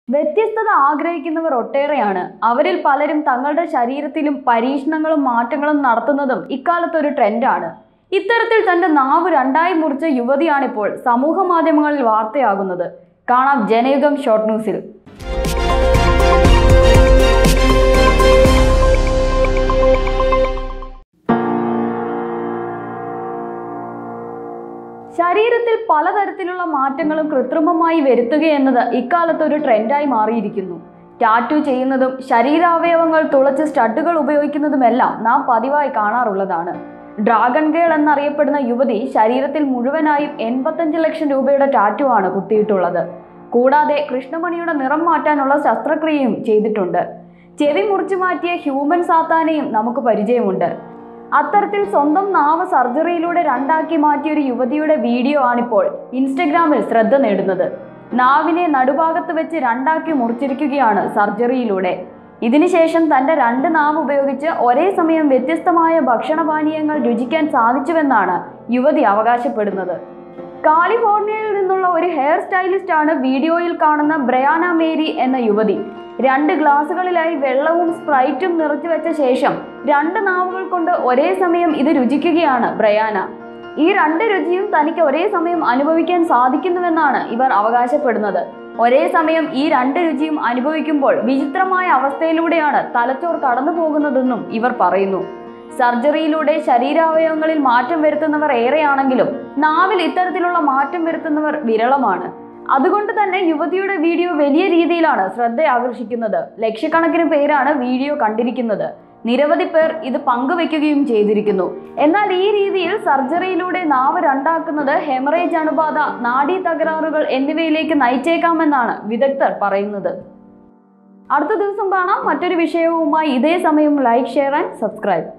വ്യത്യസ്തത ആഗ്രഹിക്കുന്നവർ ഒട്ടേറെയാണ് അവരിൽ പലരും തങ്ങളുടെ ശരീരത്തിലും പരീക്ഷണങ്ങളും മാറ്റങ്ങളും നടത്തുന്നതും ഇക്കാലത്തൊരു ട്രെൻഡാണ് ഇത്തരത്തിൽ തന്റെ നാവ് രണ്ടായി മുറിച്ച യുവതിയാണിപ്പോൾ സമൂഹ മാധ്യമങ്ങളിൽ വാർത്തയാകുന്നത് കാണാം ജനയുഗം ഷോർട്ട് ന്യൂസിൽ ശരീരത്തിൽ പലതരത്തിലുള്ള മാറ്റങ്ങളും കൃത്രിമമായി വരുത്തുകയെന്നത് ഇക്കാലത്ത് ഒരു ട്രെൻഡായി മാറിയിരിക്കുന്നു ടാറ്റു ചെയ്യുന്നതും ശരീരാവയവങ്ങൾ തുളച്ച് സ്റ്റഡുകൾ ഉപയോഗിക്കുന്നതുമെല്ലാം നാം പതിവായി കാണാറുള്ളതാണ് ഡ്രാഗൺ ഗേൾ എന്നറിയപ്പെടുന്ന യുവതി ശരീരത്തിൽ മുഴുവനായും എൺപത്തഞ്ച് ലക്ഷം രൂപയുടെ ടാറ്റു ആണ് കുത്തിയിട്ടുള്ളത് കൂടാതെ കൃഷ്ണമണിയുടെ നിറം മാറ്റാനുള്ള ശസ്ത്രക്രിയയും ചെയ്തിട്ടുണ്ട് ചെവി മുറിച്ചു മാറ്റിയ ഹ്യൂമൻ സാത്താനെയും നമുക്ക് പരിചയമുണ്ട് അത്തരത്തിൽ സ്വന്തം നാവ് സർജറിയിലൂടെ രണ്ടാക്കി മാറ്റിയ ഒരു യുവതിയുടെ വീഡിയോ ആണിപ്പോൾ ഇൻസ്റ്റഗ്രാമിൽ ശ്രദ്ധ നേടുന്നത് നാവിനെ നടുഭാഗത്ത് വെച്ച് രണ്ടാക്കി മുറിച്ചിരിക്കുകയാണ് സർജറിയിലൂടെ ഇതിനുശേഷം തന്റെ രണ്ട് നാവ് ഉപയോഗിച്ച് ഒരേ സമയം വ്യത്യസ്തമായ ഭക്ഷണപാനീയങ്ങൾ രുചിക്കാൻ സാധിച്ചുവെന്നാണ് യുവതി അവകാശപ്പെടുന്നത് കാലിഫോർണിയയിൽ നിന്നുള്ള ഒരു ഹെയർ സ്റ്റൈലിസ്റ്റ് ആണ് വീഡിയോയിൽ കാണുന്ന ബ്രയാന മേരി എന്ന യുവതി രണ്ട് ഗ്ലാസുകളിലായി വെള്ളവും സ്പ്രൈറ്റും നിറച്ചു വെച്ച ശേഷം രണ്ട് നാവുകൾ കൊണ്ട് ഒരേ സമയം ഇത് രുചിക്കുകയാണ് ബ്രയാന ഈ രണ്ട് രുചിയും തനിക്ക് ഒരേ സമയം അനുഭവിക്കാൻ സാധിക്കുന്നുവെന്നാണ് ഇവർ അവകാശപ്പെടുന്നത് ഒരേ സമയം ഈ രണ്ട് രുചിയും അനുഭവിക്കുമ്പോൾ വിചിത്രമായ അവസ്ഥയിലൂടെയാണ് തലച്ചോർ കടന്നു പോകുന്നതെന്നും ഇവർ പറയുന്നു സർജറിയിലൂടെ ശരീരാവയവങ്ങളിൽ മാറ്റം വരുത്തുന്നവർ ഏറെയാണെങ്കിലും നാവിൽ ഇത്തരത്തിലുള്ള മാറ്റം വരുത്തുന്നവർ വിരളമാണ് അതുകൊണ്ട് തന്നെ യുവതിയുടെ വീഡിയോ വലിയ രീതിയിലാണ് ശ്രദ്ധ ആകർഷിക്കുന്നത് ലക്ഷക്കണക്കിന് പേരാണ് വീഡിയോ കണ്ടിരിക്കുന്നത് നിരവധി പേർ ഇത് പങ്കുവെക്കുകയും ചെയ്തിരിക്കുന്നു എന്നാൽ ഈ രീതിയിൽ സർജറിയിലൂടെ നാവ് രണ്ടാക്കുന്നത് ഹെമറേജ് അണുബാധ നാഡീ തകരാറുകൾ എന്നിവയിലേക്ക് നയിച്ചേക്കാമെന്നാണ് വിദഗ്ധർ പറയുന്നത് അടുത്ത ദിവസം കാണാം മറ്റൊരു വിഷയവുമായി ഇതേ സമയം ലൈക്ക് ഷെയർ ആൻഡ് സബ്സ്ക്രൈബ്